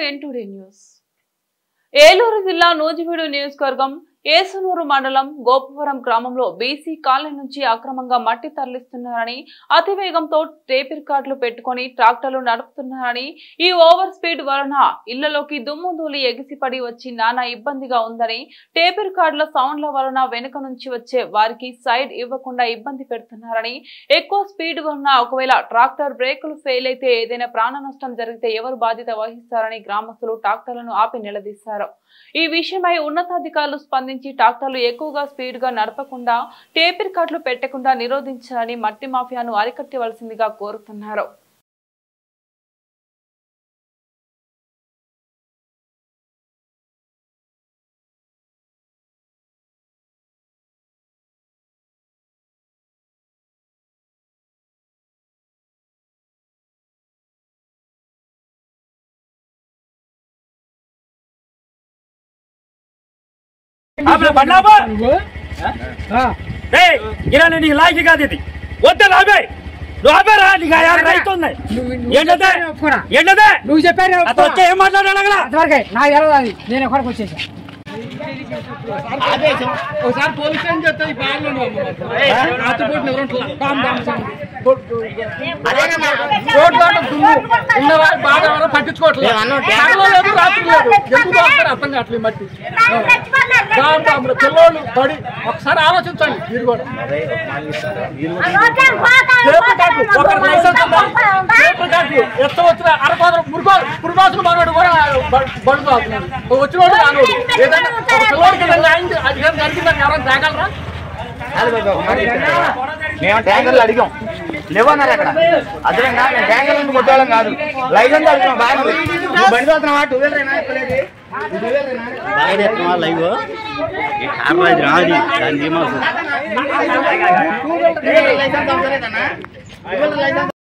ఎన్ today news Eluru జిల్లా నూజివీడు నియోజకవర్గం ఏసునూరు మండలం గోపవరం గ్రామంలో బీసీ కాలనీ నుంచి అక్రమంగా మట్టి తరలిస్తున్నారని అతివేగంతో టేప్ రికార్డులు పెట్టుకుని ట్రాక్టర్లు నడుపుతున్నారని ఈ ఓవర్ స్పీడ్ వలన ఇళ్లలోకి దుమ్ము ధూళి ఎగిసిపడి వచ్చి నానా ఇబ్బందిగా ఉందని టేప్ రికార్డుల సౌండ్ల వలన వెనుక నుంచి వచ్చే వారికి సైడ్ ఇవ్వకుండా ఇబ్బంది పెడుతున్నారని ఎక్కువ స్పీడ్ వలన ఒకవేళ ట్రాక్టర్ బ్రేకులు ఫెయిల్ అయితే ఏదైనా ప్రాణ నష్టం జరిగితే ఎవరు బాధ్యత వహిస్తారని గ్రామస్తులు ట్రాక్టర్లను ఆపి నిలదీశారు ఈ విషయమై ఉన్నతాధికారులు స్పందించి ట్రాక్టర్లు ఎక్కువగా స్పీడ్ గా నడపకుండా టేప్ రికార్డులు పెట్టకుండా నిరోధించాలని మట్టి మాఫియాను అరికట్టవలసిందిగా కోరుతున్నారు आपलं बदलावा ఏ గిరాని నీకు లాయకి కాదు ఇది వద్ద లాభే నువ్వు ఆపేరా నీకు ఆ యాభై రైతు ఉంది ఏంటదే ఏంటదే నువ్వు చెప్పారు అతను వచ్చే ఏం మాట్లాడాడు అక్కడ అంతవరకే నాకు తెలియదు అది నేను ఎక్కడికి వచ్చేసా ఒకసారి పోలీస్ స్టేషన్ చెప్తే ఈ బాగా రోడ్డు దుమ్ము ఉన్నవారు బాగా ఎవరో పట్టించుకోవట్లేదు పగలు లేదు రాత్రి లేదు ఎందుకు వస్తారు అర్థం కావట్లేదు మట్టి రామ్ రామ్ పిల్లోళ్ళు పడి ఒకసారి ఆలోచించండి మీరు కూడా పేపర్ కార్డు ఒకరి లైసెన్స్ ఉందా? పేపర్ కార్డు ఎత్త వచ్చిన అరకోదరు మురుగో పురుగోసులు మనోడు కూడా బడుగు అవుతున్నాడు వచ్చిన వాడు రానోడు ఏదైనా ఒక పిల్లోడికి ఏదైనా అయింది అది ఏం జరిగిందని ఎవరైనా తేగలరా మేము ట్యాంకర్లు అడిగాం లేవన్నారు అక్కడ అదేవిధంగా మేము ట్యాంకర్లను కొట్టేవాళ్ళం కాదు లైసెన్స్ అడిగాం బాగా నువ్వు బండి వస్తున్నావా టూ వీలర్ లైవ్ రాదు దానికి ఏమవుతుంది లైసెన్స్ అవసరం లేదన్నా టూ వీలర్ లైసెన్స్